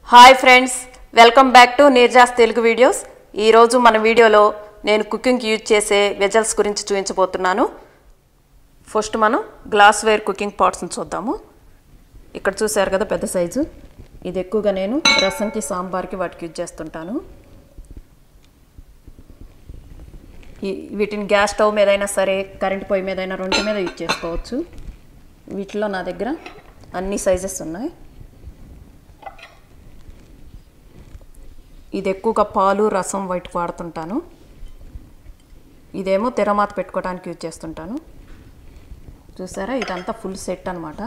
hi friends welcome back to Neerja's Telugu videos ఈరోజు మన వీడియోలో నేను కుకింగ్కి యూజ్ చేసే వెజల్స్ గురించి చూపించబోతున్నాను ఫస్ట్ మనం గ్లాస్ వేర్ కుకింగ్ పాట్స్ని చూద్దాము ఇక్కడ చూసారు కదా పెద్ద సైజు ఇది ఎక్కువగా నేను రసంకి సాంబార్కి వాటికి యూజ్ చేస్తుంటాను ఈ- వీటిని గ్యాస్ స్టవ్ మీద అయినా సరే కరెంట్ పొయ్యి మీద అయినా రెండు మీద యూజ్ చేసుకోవచ్చు వీటిలో నా దగ్గర అన్ని సైజెస్ ఉన్నాయి ఇది ఎక్కువగా పాలు రసం వాటికి వాడుతుంటాను ఇదేమో తెరమాత పెట్టుకోవడానికి యూజ్ చేస్తుంటాను చూసారా ఇదంతా ఫుల్ సెట్ అనమాట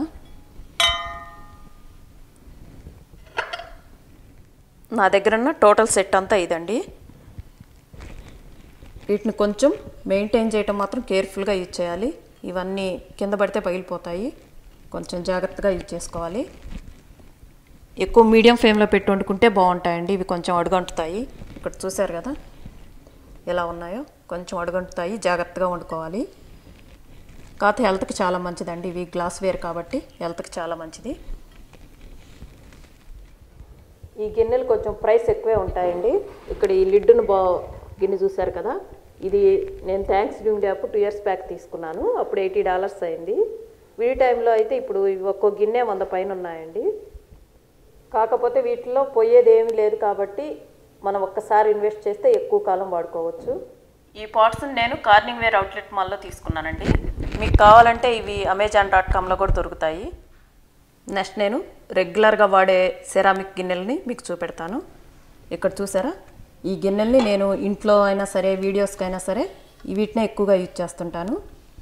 నా దగ్గర ఉన్న టోటల్ సెట్ అంతా ఇదండి వీటిని కొంచెం మెయింటైన్ చేయటం మాత్రం కేర్ఫుల్గా యూజ్ చేయాలి ఇవన్నీ కింద పడితే పగిలిపోతాయి కొంచెం జాగ్రత్తగా యూజ్ చేసుకోవాలి ఎక్కువ మీడియం ఫ్లేమ్లో పెట్టి వండుకుంటే బాగుంటాయండి ఇవి కొంచెం అడుగంటుతాయి ఇక్కడ చూసారు కదా ఎలా ఉన్నాయో కొంచెం అడుగంటుతాయి జాగ్రత్తగా వండుకోవాలి కాకపోతే హెల్త్కి చాలా మంచిదండి ఇవి గ్లాస్ వేర్ కాబట్టి హెల్త్కి చాలా మంచిది ఈ గిన్నెలు కొంచెం ప్రైస్ ఎక్కువే ఉంటాయండి ఇక్కడ ఈ లిడ్డును బా గిన్నె చూసారు కదా ఇది నేను థ్యాంక్స్ గివింగ్ డే అప్పుడు టూ ఇయర్స్ బ్యాక్ తీసుకున్నాను అప్పుడు ఎయిటీ డాలర్స్ అయింది విడి టైంలో అయితే ఇప్పుడు ఇవి ఒక్కో గిన్నె వంద పైన ఉన్నాయండి కాకపోతే వీటిలో పోయేది ఏమీ లేదు కాబట్టి మనం ఒక్కసారి ఇన్వెస్ట్ చేస్తే ఎక్కువ కాలం వాడుకోవచ్చు ఈ పాట్స్ నేను కార్నింగ్ వేర్ అవుట్లెట్ మాల్లో తీసుకున్నానండి మీకు కావాలంటే ఇవి అమెజాన్ డాట్ కామ్లో కూడా దొరుకుతాయి నెక్స్ట్ నేను రెగ్యులర్గా వాడే సెరామిక్ గిన్నెల్ని మీకు చూపెడతాను ఇక్కడ చూసారా ఈ గిన్నెల్ని నేను ఇంట్లో అయినా సరే వీడియోస్కి అయినా సరే ఈ వీటినే ఎక్కువగా యూజ్ చేస్తుంటాను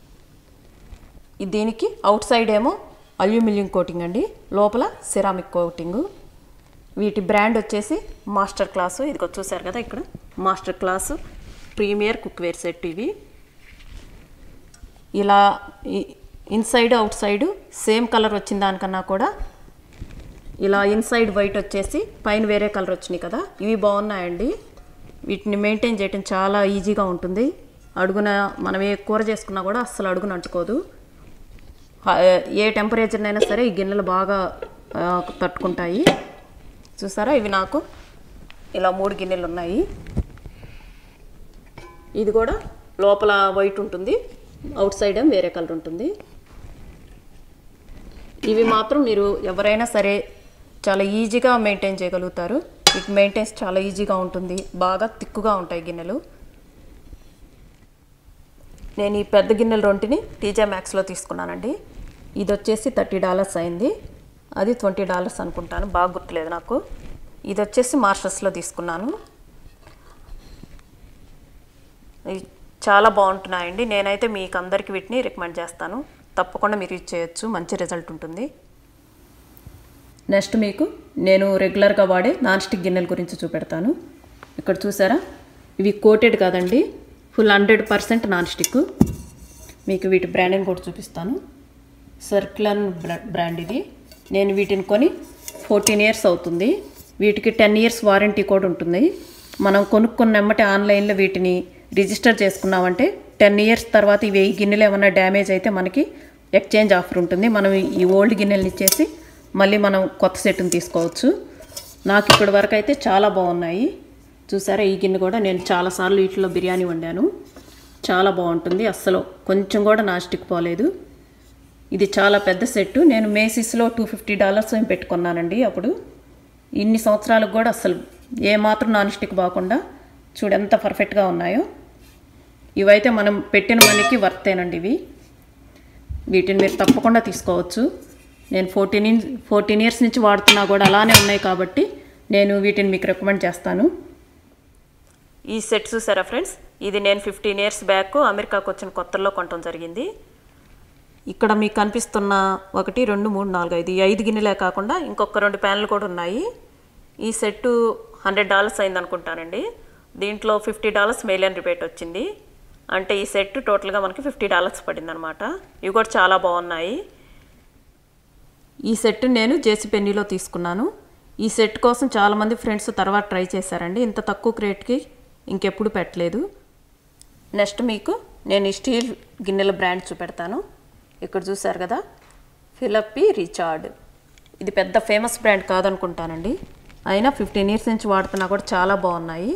ఈ దీనికి అవుట్ సైడ్ ఏమో అల్యూమినియం కోటింగ్ అండి లోపల సిరామిక్ కోటింగ్ వీటి బ్రాండ్ వచ్చేసి మాస్టర్ క్లాసు ఇదిగో చూసారు కదా ఇక్కడ master class premier cookware set ఇవి ఇలా inside outside same colour వచ్చిన దానికన్నా కూడా ఇలా ఇన్సైడ్ వైట్ వచ్చేసి పైన వేరే కలర్ వచ్చినాయి కదా ఇవి బాగున్నాయండి వీటిని మెయింటైన్ చేయటం చాలా ఈజీగా ఉంటుంది అడుగున మనం ఏ కూర చేసుకున్నా కూడా అస్సలు అడుగున అంటుకోదు హ- ఏ టెంపరేచర్ అయినా సరే ఈ గిన్నెలు బాగా ఆ, తట్టుకుంటాయి చూసారా ఇవి నాకు ఇలా మూడు గిన్నెలు ఉన్నాయి ఇది కూడా లోపల వైట్ ఉంటుంది అవుట్ సైడ్ ఏమో వేరే కలర్ ఉంటుంది ఇవి మాత్రం మీరు ఎవరైనా సరే చాలా ఈజీగా మెయింటైన్ చేయగలుగుతారు వీటి మెయింటెన్స్ చాలా ఈజీగా ఉంటుంది బాగా తిక్కుగా ఉంటాయి గిన్నెలు నేను ఈ పెద్ద గిన్నెల రొంటిని టీజే మ్యాక్స్లో తీసుకున్నానండి ఇది వచ్చేసి థర్టీ డాలర్స్ అయింది అది ట్వంటీ డాలర్స్ అనుకుంటాను బాగా గుర్తులేదు నాకు ఇది వచ్చేసి మార్షల్స్లో తీసుకున్నాను ఇవి చాలా బాగుంటున్నాయండి నేనైతే మీకు అందరికీ వీటిని రికమెండ్ చేస్తాను తప్పకుండా మీరు యూజ్ చేయొచ్చు మంచి రిజల్ట్ ఉంటుంది నెక్స్ట్ మీకు నేను రెగ్యులర్గా వాడే నాన్ స్టిక్ గిన్నెల గురించి చూపెడతాను ఇక్కడ చూసారా ఇవి కోటెడ్ కాదండి full hundred percent non stick మీకు వీటి బ్రాండ్ని కూడా చూపిస్తాను సర్క్యులర్ బ్రాండ్ ఇది నేను వీటిని కొని ఫోర్టీన్ ఇయర్స్ అవుతుంది వీటికి టెన్ ఇయర్స్ వారంటీ కూడా ఉంటుంది మనం కొనుక్కున్నమ్మటే ఆన్లైన్లో వీటిని రిజిస్టర్ చేసుకున్నామంటే టెన్ ఇయర్స్ తర్వాత ఇవి ఈ గిన్నెలు ఏమన్నా డ్యామేజ్ అయితే మనకి ఎక్స్చేంజ్ ఆఫర్ ఉంటుంది మనం ఈ ఓల్డ్ గిన్నెలు ఇచ్చేసి మళ్ళీ మనం కొత్త సెట్ని తీసుకోవచ్చు నాకు ఇప్పటి వరకు అయితే చాలా బాగున్నాయి చూసారా ఈ గిన్నె కూడా నేను చాలాసార్లు వీటిలో బిర్యానీ వండాను చాలా బాగుంటుంది అస్సలు కొంచెం కూడా నాస్టిక్ పోలేదు ఇది చాలా పెద్ద సెట్ నేను మేసిస్లో టూ ఫిఫ్టీ డాలర్స్ ఏం పెట్టుకున్నానండి అప్పుడు ఇన్ని సంవత్సరాలకు కూడా అస్సలు ఏమాత్రం నాన్ స్టిక్ బాకుండా చూడు ఎంత పర్ఫెక్ట్గా ఉన్నాయో ఇవైతే మనం పెట్టిన మనకి వర్తేనండి ఇవి వీటిని మీరు తప్పకుండా తీసుకోవచ్చు నేను ఫోర్టీన్ ఫోర్టీన్ ఇయర్స్ నుంచి వాడుతున్నా కూడా అలానే ఉన్నాయి కాబట్టి నేను వీటిని మీకు రికమెండ్ చేస్తాను ఈ సెట్ చూసారా ఫ్రెండ్స్ ఇది నేను ఫిఫ్టీన్ ఇయర్స్ బ్యాక్ అమెరికాకు వచ్చిన కొత్తలో కొనటం జరిగింది ఇక్కడ మీకు కనిపిస్తున్న ఒకటి రెండు మూడు నాలుగు ఐదు ఈ ఐదు గిన్నెలే కాకుండా ఇంకొక రెండు ప్యాన్లు కూడా ఉన్నాయి ఈ సెట్ హండ్రెడ్ డాలర్స్ అయింది అనుకుంటానండి దీంట్లో ఫిఫ్టీ డాలర్స్ మెయిల్ రిపేట్ వచ్చింది అంటే ఈ సెట్ టోటల్గా మనకి ఫిఫ్టీ డాలర్స్ పడింది అనమాట ఇవి కూడా చాలా బాగున్నాయి ఈ సెట్ నేను జేసీ పెన్నీలో తీసుకున్నాను ఈ సెట్ కోసం చాలామంది ఫ్రెండ్స్ తర్వాత ట్రై చేశారండి ఇంత తక్కువ రేట్కి ఇంకెప్పుడు పెట్టలేదు నెక్స్ట్ మీకు నేను ఈ స్టీల్ గిన్నెల బ్రాండ్ చూపెడతాను ఇక్కడ చూసారు కదా ఫిలప్పి రిచార్డ్ ఇది పెద్ద ఫేమస్ బ్రాండ్ కాదనుకుంటానండి అయినా ఫిఫ్టీన్ ఇయర్స్ నుంచి వాడుతున్నా కూడా చాలా బాగున్నాయి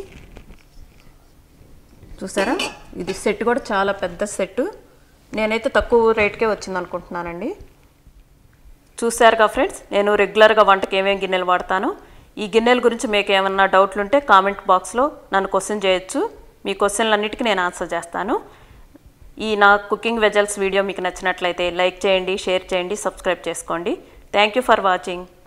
చూసారా ఇది సెట్ కూడా చాలా పెద్ద సెట్ నేనైతే తక్కువ రేట్కే వచ్చింది అనుకుంటున్నానండి చూశారుగా ఫ్రెండ్స్ నేను రెగ్యులర్గా వంటకి ఏమేమి గిన్నెలు వాడతాను ఈ గిన్నెల గురించి మీకు ఏమన్నా డౌట్లు ఉంటే కామెంట్ బాక్స్లో నన్ను క్వశ్చన్ చేయొచ్చు మీ క్వశ్చన్లన్నిటికీ నేను ఆన్సర్ చేస్తాను ఈ నా కుకింగ్ వెజల్స్ వీడియో మీకు నచ్చినట్లయితే లైక్ చేయండి షేర్ చేయండి సబ్స్క్రైబ్ చేసుకోండి థ్యాంక్ యూ ఫర్ వాచింగ్